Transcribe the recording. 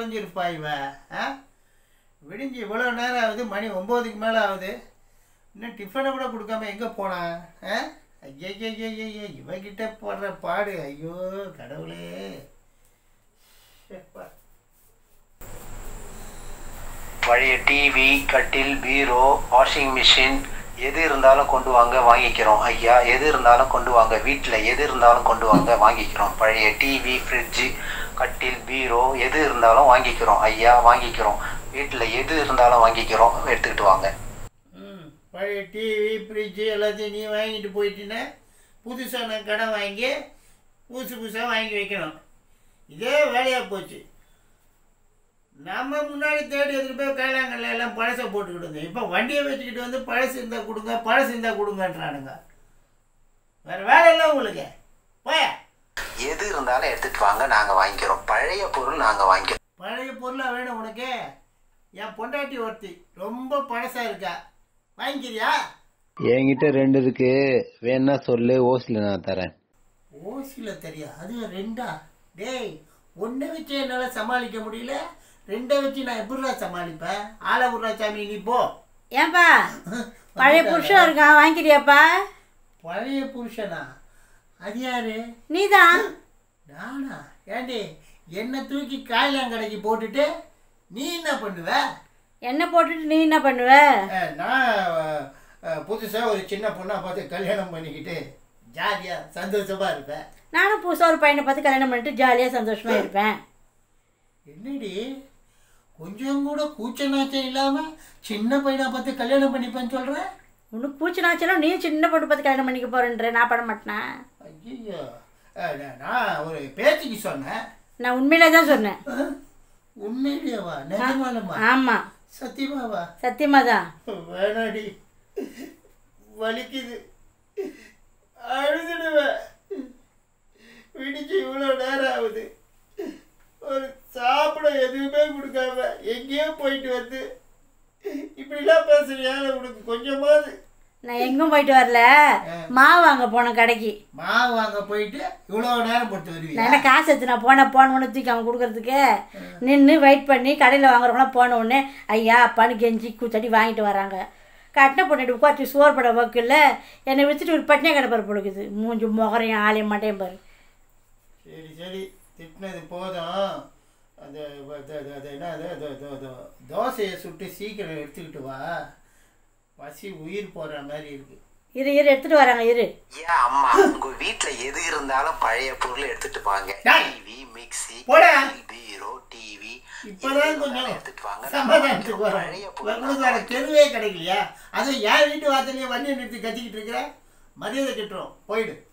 தொலைஞ்சிருப்பா இவ ஆ விடிஞ்சு இவ்வளோ நேரம் ஆகுது மணி ஒம்போதுக்கு மேலே ஆகுது இன்னும் டிஃபனை கூட கொடுக்காம எங்கே போனான் ஆ ஐயய்யய்யய்ய இவகிட்ட போடுற பாடு ஐயோ கடவுளே ஷெப்பா. பழைய டிவி கட்டில் பீரோ வாஷிங் மிஷின் எது இருந்தாலும் கொண்டு வாங்க வாங்கிக்கிறோம் ஐயா எது இருந்தாலும் கொண்டு வாங்க வீட்டில் எது இருந்தாலும் கொண்டு வாங்க வாங்கிக்கிறோம் பழைய டிவி ஃப்ரிட்ஜு கட்டில் பீரோ எது இருந்தாலும் வாங்கிக்கிறோம் ஐயா வாங்கிக்கிறோம் வீட்டில் எது இருந்தாலும் வாங்கிக்கிறோம் எடுத்துக்கிட்டு வாங்க ம் பழைய டிவி ஃப்ரிட்ஜு எல்லாத்தையும் நீ வாங்கிட்டு போயிட்டீன்னா புதுசாக நான் கடன் வாங்கி புதுசு புதுசாக வாங்கி வைக்கணும் இதே வேலையாக போச்சு நம்ம முன்னாடி தேடி எடுத்துகிட்டு போய் கைலாங்கல்ல எல்லாம் பழசை போட்டுக்கிடுங்க இப்போ வண்டியை வச்சுக்கிட்டு வந்து பழசு இருந்தால் கொடுங்க பழசு இருந்தால் கொடுங்கன்றானுங்க வேறு வேலை இல்லை உங்களுக்கு போய எது இருந்தாலும் எடுத்துகிட்டு வாங்க நாங்கள் வாங்கிக்கிறோம் பழைய பொருள் நாங்கள் வாங்கிக்கிறோம் பழைய பொருளாக வேணும் உனக்கு என் பொண்டாட்டி ஒருத்தி ரொம்ப பழசாக இருக்கா வாங்கிக்கிறியா என்கிட்ட ரெண்டு இருக்கு வேணா சொல்லு ஓசில நான் தரேன் ஓசியில் தெரியா அது ரெண்டா டேய் ஒன்றை வச்சு என்னால் சமாளிக்க முடியல ரெண்டை வச்சு நான் எப்படிடா சமாளிப்பேன் ஆளை விட்றா சாமி நீ போ ஏன்பா பழைய புருஷன் இருக்கான் வாங்கிக்கிறியாப்பா பழைய புருஷனா அது யாரு நீதான் நானா ஏண்டி என்னை தூக்கி காயிலாங்கடைக்கு போட்டுட்டு நீ என்ன பண்ணுவ என்ன போட்டுட்டு நீ என்ன பண்ணுவ அஹ், நான் புதுசாக ஒரு சின்ன பொண்ணை பார்த்து கல்யாணம் பண்ணிக்கிட்டு ஜாலியாக சந்தோஷமாக இருப்பேன் நானும் புதுசாக ஒரு பையனை பார்த்து கல்யாணம் பண்ணிட்டு ஜாலியாக சந்தோஷமா இருப்பேன் என்னடி கொஞ்சம் கூட கூச்ச நாச்சம் இல்லாமல் சின்ன பையனை பார்த்து கல்யாணம் பண்ணிப்பேன்னு சொல்கிறேன் உனக்கு பூச்சி நாச்சலும் நீ சின்ன பொண்ணு பார்த்து கல்யாணம் பண்ணிக்க போறேன்ற நான் பண்ண மாட்டேனா ஐயோ நான் ஒரு பேச்சுக்கு சொன்னேன் நான் உண்மையிலே தான் சொன்னேன் அஹ், உண்மையிலேயேவா நிஜமாலமா ஆமாம் சத்தியமாவா சத்தியமாக தான் வேணாடி வலிக்குது அழுதுடுவேன் விடிச்சு இவ்வளோ நேரம் ஆகுது ஒரு சாப்பிட எதுவுமே கொடுக்காம எங்கேயோ போயிட்டு வந்து இப்படிலாம் பேசுறியா உனக்கு கொஞ்சமாவது நான் எங்கும் போயிட்டு வரல மாவு வாங்க போனேன் கடைக்கு மாவு வாங்க போயிட்டு இவ்வளோ நேரம் போட்டு நான் வருவியா என்ன காசு எடுத்து நான் போனேன் போன உடனே தூக்கி அவங்க கொடுக்கறதுக்கு நின்று வெயிட் பண்ணி கடையில் வாங்குறவங்களாம் போன உடனே ஐயா அப்பான்னு கெஞ்சி கூத்தடி வாங்கிட்டு வராங்க கட்டின பொண்ணிட்டு உட்காந்து சோறு பட வக்கில் என்னை வச்சுட்டு ஒரு பட்டினியாக கிடப்பாரு பொழுக்குது மூஞ்சி முகரையும் ஆலையும் மாட்டேன் பாரு சரி சரி திட்டினது போதும் அந்த அது அது அது என்ன அது அது அது அது தோசையை சுட்டு சீக்கிரம் எடுத்துக்கிட்டு வா பசி உயிர் போகிற மாதிரி இருக்கு இரு இரு எடுத்துட்டு வராங்க இரு ஏன் அம்மா உங்க வீட்ல எது இருந்தாலும் பழைய பொருள் எடுத்துட்டு வாங்க டேய். டிவி மிக்ஸி போடா. பீரோ டிவி இப்பதான் கொஞ்சம் எடுத்துட்டு வாங்க நாங்க சமாதானத்துக்கு வாங்கிக்கிறோம். வரோம் பழைய பொருள் உங்களுக்கு வேற தெருவே கிடைக்கலையா அதுவும் என் வீட்டு வாசலையே வண்டி நிறுத்தி கத்திக்கிட்டு இருக்கிற மரியாதை கிட்டுரும் போயிடு